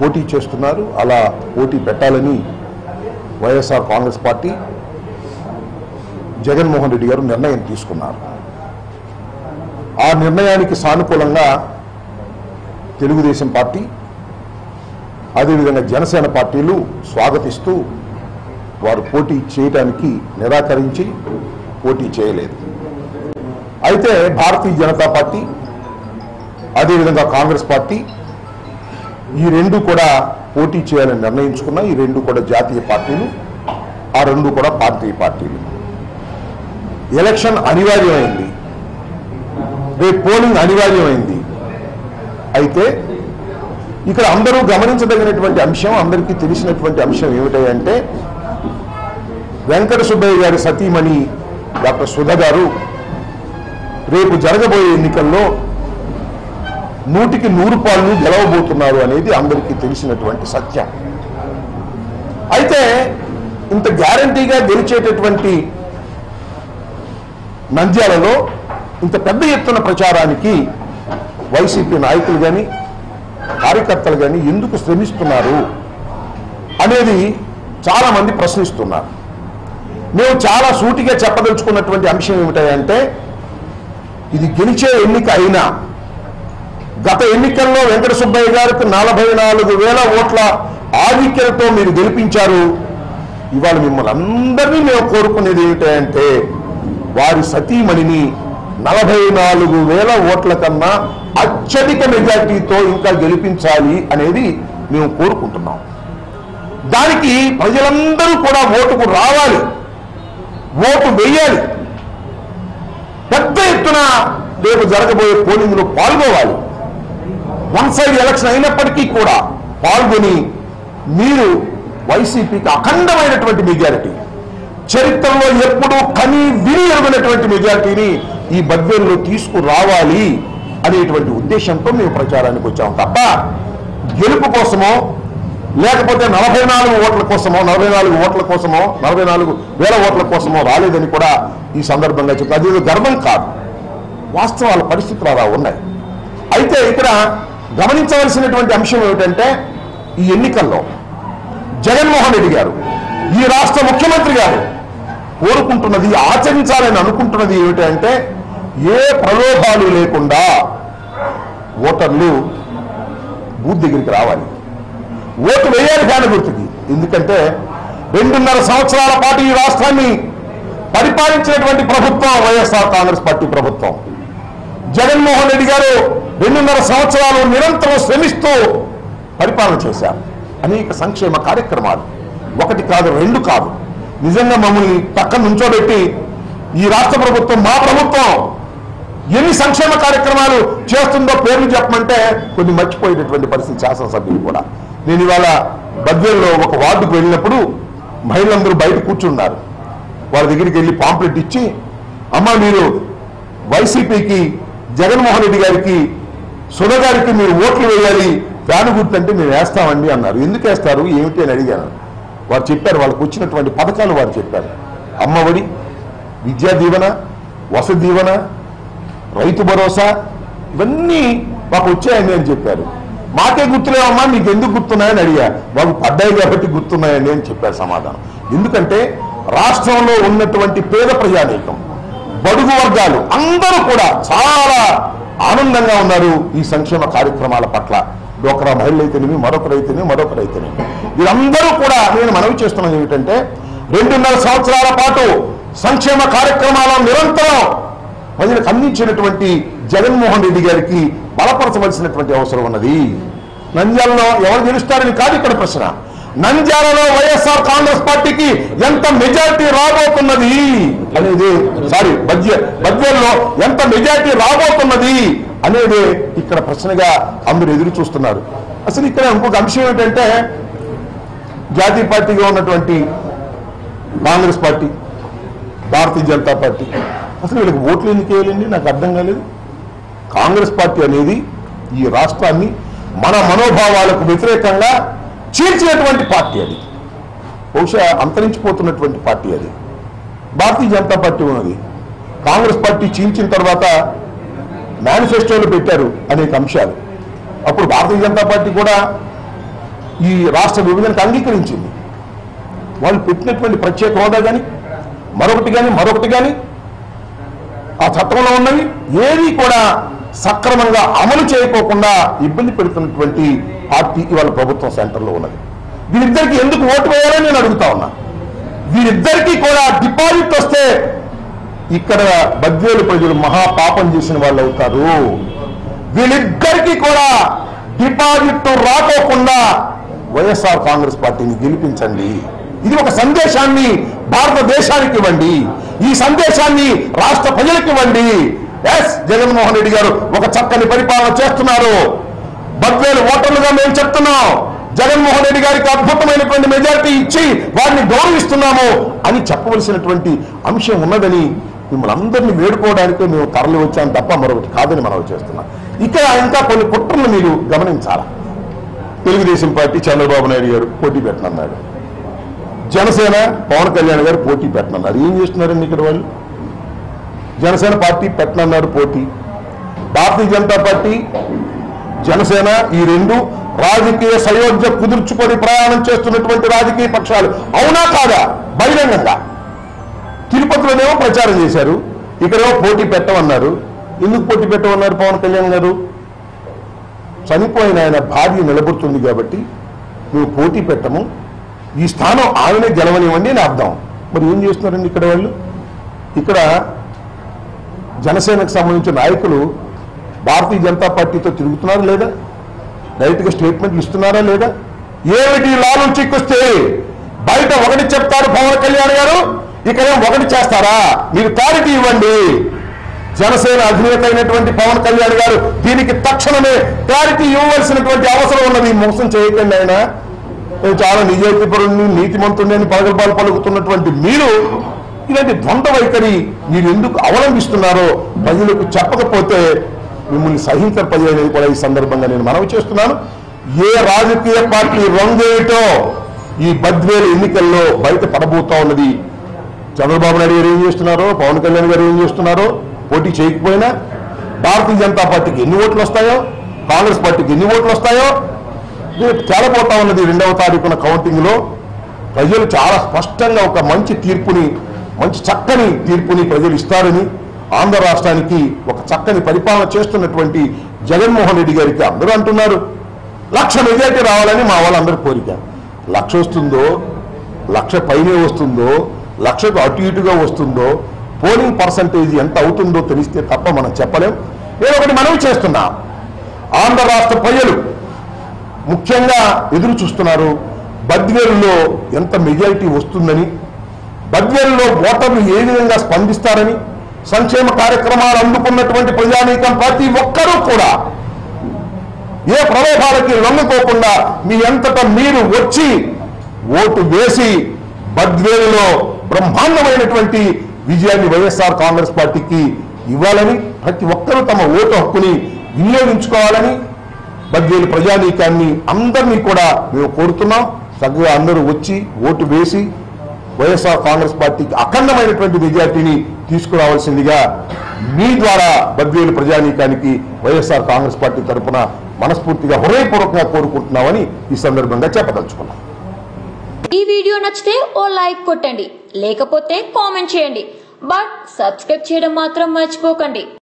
పోటీ చేస్తున్నారు అలా పోటీ పెట్టాలని వైఎస్ఆర్ కాంగ్రెస్ పార్టీ జగన్మోహన్ రెడ్డి గారు నిర్ణయం తీసుకున్నారు ఆ నిర్ణయానికి సానుకూలంగా తెలుగుదేశం పార్టీ అదేవిధంగా జనసేన పార్టీలు స్వాగతిస్తూ వారు పోటీ చేయడానికి నిరాకరించి పోటీ చేయలేదు అయితే భారతీయ జనతా పార్టీ అదేవిధంగా కాంగ్రెస్ పార్టీ ఈ రెండు కూడా పోటీ చేయాలని నిర్ణయించుకున్న ఈ రెండు కూడా జాతీయ పార్టీలు ఆ రెండు కూడా పార్టీ పార్టీలు ఎలక్షన్ అనివార్యమైంది రేపు పోలింగ్ అనివార్యమైంది అయితే ఇక్కడ అందరూ గమనించదగినటువంటి అంశం అందరికీ తెలిసినటువంటి అంశం ఏమిటంటే వెంకట సుబ్బయ్య గారి సతీమణి డాక్టర్ సుధ గారు రేపు జరగబోయే ఎన్నికల్లో నూటికి నూరు పాళ్ళు గెలవబోతున్నారు అనేది అందరికీ తెలిసినటువంటి సత్యం అయితే ఇంత గ్యారంటీగా గెలిచేటటువంటి నంద్యాలలో ఇంత పెద్ద ఎత్తున ప్రచారానికి వైసీపీ నాయకులు కానీ కార్యకర్తలు కానీ ఎందుకు శ్రమిస్తున్నారు అనేది చాలా మంది ప్రశ్నిస్తున్నారు మేము చాలా సూటిగా చెప్పదలుచుకున్నటువంటి అంశం ఏమిటంటే ఇది గెలిచే ఎన్నిక అయినా గత ఎన్నికల్లో వెంకట సుబ్బయ్య గారికి నలభై నాలుగు వేల ఓట్ల ఆధిక్యతతో మీరు గెలిపించారు ఇవాళ మిమ్మల్ని అందరినీ మేము కోరుకునేది ఏమిటంటే వారి సతీమణిని నలభై నాలుగు వేల ఓట్ల కన్నా అత్యధిక మెజార్టీతో ఇంకా గెలిపించాలి అనేది మేము కోరుకుంటున్నాం దానికి ప్రజలందరూ కూడా ఓటుకు రావాలి ఓటు వేయాలి పెద్ద ఎత్తున రేపు జరగబోయే పోలింగ్లో పాల్గొవాలి వన్ సైడ్ ఎలక్షన్ అయినప్పటికీ కూడా పాల్గొని మీరు వైసీపీకి అఖండమైనటువంటి మెజారిటీ చరిత్రలో ఎప్పుడూ కని విని ఎరుగినటువంటి మెజారిటీని ఈ బద్వేల్లో తీసుకురావాలి అనేటువంటి ఉద్దేశంతో మేము ప్రచారానికి వచ్చాము తప్ప గెలుపు కోసమో లేకపోతే నలభై నాలుగు ఓట్ల కోసమో నలభై నాలుగు ఓట్ల కోసమో నలభై నాలుగు వేల ఓట్ల కోసమో రాలేదని కూడా ఈ సందర్భంగా చెప్తారు అది ఏదో గర్వం కాదు వాస్తవాల పరిస్థితులు అలా ఉన్నాయి అయితే ఇక్కడ గమనించవలసినటువంటి అంశం ఏమిటంటే ఈ ఎన్నికల్లో జగన్మోహన్ రెడ్డి గారు ఈ రాష్ట్ర ముఖ్యమంత్రి గారు కోరుకుంటున్నది ఆచరించాలని అనుకుంటున్నది ఏమిటంటే ఏ ప్రలోభాలు లేకుండా ఓటర్లు బూత్ దగ్గరికి రావాలి ఓటు వేయాలి ఫ్యాన్ గుర్తుకి ఎందుకంటే రెండున్నర సంవత్సరాల పాటు ఈ రాష్ట్రాన్ని పరిపాలించినటువంటి ప్రభుత్వం వైఎస్ఆర్ కాంగ్రెస్ పార్టీ ప్రభుత్వం జగన్మోహన్ రెడ్డి గారు రెండున్నర సంవత్సరాలు నిరంతరం శ్రమిస్తూ పరిపాలన చేశారు అనేక సంక్షేమ కార్యక్రమాలు ఒకటి కాదు రెండు కాదు నిజంగా మమ్మల్ని పక్కన నుంచోబెట్టి ఈ రాష్ట్ర ప్రభుత్వం మా ప్రభుత్వం ఎన్ని సంక్షేమ కార్యక్రమాలు చేస్తుందో పేర్లు చెప్పమంటే కొన్ని మర్చిపోయేటటువంటి పరిస్థితి శాసనసభ్యులు కూడా నేను ఇవాళ బద్వేల్లో ఒక వార్డుకు వెళ్ళినప్పుడు మహిళలందరూ బయట కూర్చున్నారు వాళ్ళ దగ్గరికి వెళ్ళి పాంప్లెట్ ఇచ్చి అమ్మ మీరు వైసీపీకి జగన్మోహన్ రెడ్డి గారికి సుధ గారికి మీరు ఓట్లు వేయాలి ఫ్యాన్ గుర్తు అంటే మేము వేస్తామండి అన్నారు ఎందుకు వేస్తారు ఏమిటి అని అడిగాను వారు చెప్పారు వాళ్ళకు వచ్చినటువంటి పథకాలు వారు చెప్పారు అమ్మఒడి విద్యా దీవెన వసతి దీవెన రైతు భరోసా ఇవన్నీ మాకు వచ్చాయండి అని చెప్పారు మాకే గుర్తులేవమ్మా మీకు ఎందుకు గుర్తున్నాయని అడిగా మాకు పడ్డాయి కాబట్టి గుర్తున్నాయండి అని చెప్పారు సమాధానం ఎందుకంటే రాష్ట్రంలో ఉన్నటువంటి పేద ప్రజానీకం బడుగు వర్గాలు అందరూ కూడా చాలా ఆనందంగా ఉన్నారు ఈ సంక్షేమ కార్యక్రమాల పట్ల డోక్రా మహిళలు అయితేనేమి మరొకరైతేనే మరొకరైతేనేమి వీరందరూ కూడా నేను మనవి చేస్తున్నది ఏమిటంటే రెండున్నర సంవత్సరాల పాటు సంక్షేమ కార్యక్రమాలను నిరంతరం ప్రజలకు అందించినటువంటి జగన్మోహన్ రెడ్డి గారికి బలపరచవలసినటువంటి అవసరం ఉన్నది నంద్యాలలో ఎవరు గెలుస్తారని కాదు ఇక్కడ ప్రశ్న నంద్యాలలో వైఎస్ఆర్ కాంగ్రెస్ పార్టీకి ఎంత మెజారిటీ రాబోతున్నది అనేది సారీ బడ్జె బడ్జెట్లో ఎంత మెజారిటీ రాబోతున్నది అనేది ఇక్కడ ప్రశ్నగా అందరూ ఎదురు చూస్తున్నారు అసలు ఇక్కడ ఇంకొక అంశం ఏంటంటే జాతీయ పార్టీగా ఉన్నటువంటి కాంగ్రెస్ పార్టీ భారతీయ జనతా పార్టీ అసలు వీళ్ళకి ఓట్లు ఎందుకు వేయాలండి నాకు అర్థం కాలేదు కాంగ్రెస్ పార్టీ అనేది ఈ రాష్ట్రాన్ని మన మనోభావాలకు వ్యతిరేకంగా చీల్చినటువంటి పార్టీ అది బహుశా అంతరించిపోతున్నటువంటి పార్టీ అది భారతీయ జనతా పార్టీ ఉన్నది కాంగ్రెస్ పార్టీ చీల్చిన తర్వాత మేనిఫెస్టోలు పెట్టారు అనేక అంశాలు అప్పుడు భారతీయ జనతా పార్టీ కూడా ఈ రాష్ట్ర విభజనకు అంగీకరించింది వాళ్ళు పెట్టినటువంటి ప్రత్యేక హోదా కానీ మరొకటి కానీ మరొకటి కానీ ఆ చట్టంలో ఉన్నవి ఏది కూడా సక్రమంగా అమలు చేయకోకుండా ఇబ్బంది పెడుతున్నటువంటి పార్టీ ఇవాళ ప్రభుత్వం సెంటర్లో ఉన్నది వీరిద్దరికి ఎందుకు ఓటు వేయాలని నేను అడుగుతా ఉన్నా వీరిద్దరికీ కూడా డిపాజిట్ వస్తే ఇక్కడ బద్వేలు ప్రజలు మహాపాపం చేసిన వాళ్ళు అవుతారు వీళ్ళిద్దరికీ కూడా డిపాజిట్ రాకోకుండా వైఎస్ఆర్ కాంగ్రెస్ పార్టీని గెలిపించండి ఇది ఒక సందేశాన్ని భారతదేశానికి ఇవ్వండి ఈ సందేశాన్ని రాష్ట్ర ప్రజలకు ఇవ్వండి ఎస్ జగన్మోహన్ రెడ్డి గారు ఒక చక్కని పరిపాలన చేస్తున్నారు బద్వేలు ఓటర్లుగా మేము చెప్తున్నాం జగన్మోహన్ రెడ్డి గారికి అద్భుతమైనటువంటి మెజారిటీ ఇచ్చి వారిని గౌరవిస్తున్నాము అని చెప్పవలసినటువంటి అంశం ఉన్నదని మిమ్మల్ని అందరినీ వేడుకోవడానికే మేము తరలి వచ్చాం తప్ప మరొకటి కాదని మనం చేస్తున్నాం ఇక్కడ ఇంకా కొన్ని కుట్రలు మీరు గమనించాలి తెలుగుదేశం పార్టీ చంద్రబాబు నాయుడు గారు పోటీ పెట్టనన్నాడు జనసేన పవన్ కళ్యాణ్ గారు పోటీ పెట్టనన్నారు ఏం చేస్తున్నారండి ఇక్కడ వాళ్ళు జనసేన పార్టీ పెట్టనన్నారు పోటీ భారతీయ జనతా పార్టీ జనసేన ఈ రెండు రాజకీయ సయోధ్య కుదుర్చుకొని ప్రయాణం చేస్తున్నటువంటి రాజకీయ పక్షాలు అవునా కాదా బహిరంగంగా తిరుపతిలోనేమో ప్రచారం చేశారు ఇక్కడేమో పోటీ పెట్టమన్నారు ఎందుకు పోటీ పెట్టమన్నారు పవన్ కళ్యాణ్ గారు చనిపోయిన ఆయన భార్య నిలబడుతుంది కాబట్టి మేము పోటీ పెట్టము ఈ స్థానం ఆమెనే గెలవనివ్వండి అని అర్థం మరి ఏం చేస్తున్నారండి ఇక్కడ వాళ్ళు ఇక్కడ జనసేనకు సంబంధించిన నాయకులు భారతీయ జనతా పార్టీతో తిరుగుతున్నారా లేదా డైరెక్ట్గా స్టేట్మెంట్లు ఇస్తున్నారా లేదా ఏమిటి లాలు చిక్కుస్తే బయట ఒకటి చెప్తారు పవన్ కళ్యాణ్ గారు ఇక్కడే ఒకటి చేస్తారా మీరు క్లారిటీ ఇవ్వండి జనసేన అధినేత అయినటువంటి పవన్ కళ్యాణ్ గారు దీనికి తక్షణమే క్లారిటీ ఇవ్వవలసినటువంటి అవసరం ఉన్నది మోసం చేయకండి ఆయన నేను చాలా నిజాయితీపరుణ్ణి నీతిమంతుడిని అని పలకపాలు పలుకుతున్నటువంటి మీరు ఇలాంటి ద్వంద్వ వైఖరి మీరు ఎందుకు అవలంబిస్తున్నారో ప్రజలకు చెప్పకపోతే మిమ్మల్ని సహించని ప్రజలు అనేది కూడా ఈ సందర్భంగా నేను మనవి చేస్తున్నాను ఏ రాజకీయ పార్టీ రొంగేయటో ఈ బద్వేలు ఎన్నికల్లో బయట పడబోతా ఉన్నది చంద్రబాబు నాయుడు గారు ఏం చేస్తున్నారో పవన్ కళ్యాణ్ గారు ఏం చేస్తున్నారో పోటీ చేయకపోయినా భారతీయ జనతా పార్టీకి ఎన్ని ఓట్లు వస్తాయో కాంగ్రెస్ పార్టీకి ఎన్ని ఓట్లు వస్తాయో రేపు తేలబోతా ఉన్నది రెండవ తారీఖున కౌంటింగ్ లో ప్రజలు చాలా స్పష్టంగా ఒక మంచి తీర్పుని మంచి చక్కని తీర్పుని ప్రజలు ఇస్తారని ఆంధ్ర రాష్ట్రానికి ఒక చక్కని పరిపాలన చేస్తున్నటువంటి జగన్మోహన్ రెడ్డి గారికి అందరూ అంటున్నారు లక్ష మెజార్టీ రావాలని మా వాళ్ళందరి కోరిక లక్ష వస్తుందో లక్ష పైనే వస్తుందో లక్షకు అటు ఇటుగా వస్తుందో పోలింగ్ పర్సంటేజ్ ఎంత అవుతుందో తెలిస్తే తప్ప మనం చెప్పలేం నేను ఒకటి మనవి చేస్తున్నా ఆంధ్ర రాష్ట్ర ప్రజలు ముఖ్యంగా ఎదురు చూస్తున్నారు బద్వేలులో ఎంత మెజారిటీ వస్తుందని బద్వేలులో ఓటర్లు ఏ విధంగా స్పందిస్తారని సంక్షేమ కార్యక్రమాలు అందుకున్నటువంటి ప్రజానీకం ప్రతి ఒక్కరూ కూడా ఏ ప్రలోభాలకి లొంగిపోకుండా మీ అంతట మీరు వచ్చి ఓటు వేసి బద్వేలులో బ్రహ్మాండమైనటువంటి విజయాన్ని వైఎస్ఆర్ కాంగ్రెస్ పార్టీకి ఇవ్వాలని ప్రతి ఒక్కరూ తమ ఓటు హక్కుని వినియోగించుకోవాలని బద్వేలు ప్రజానీకాన్ని అందరినీ కూడా మేము కోరుతున్నాం చక్కగా అందరూ వచ్చి ఓటు వేసి వైఎస్ఆర్ కాంగ్రెస్ పార్టీకి అఖండమైనటువంటి మెజార్టీని తీసుకురావాల్సిందిగా మీ ద్వారా బద్వేలు ప్రజానీకానికి వైఎస్ఆర్ కాంగ్రెస్ పార్టీ తరఫున మనస్ఫూర్తిగా హృదయపూర్వకంగా కోరుకుంటున్నామని ఈ సందర్భంగా చెప్పదలుచుకున్నాం ఈ వీడియో నచ్చితే ఓ లైక్ కొట్టండి లేకపోతే కామెంట్ చేయండి బట్ సబ్స్క్రైబ్ చేయడం మాత్రం మర్చిపోకండి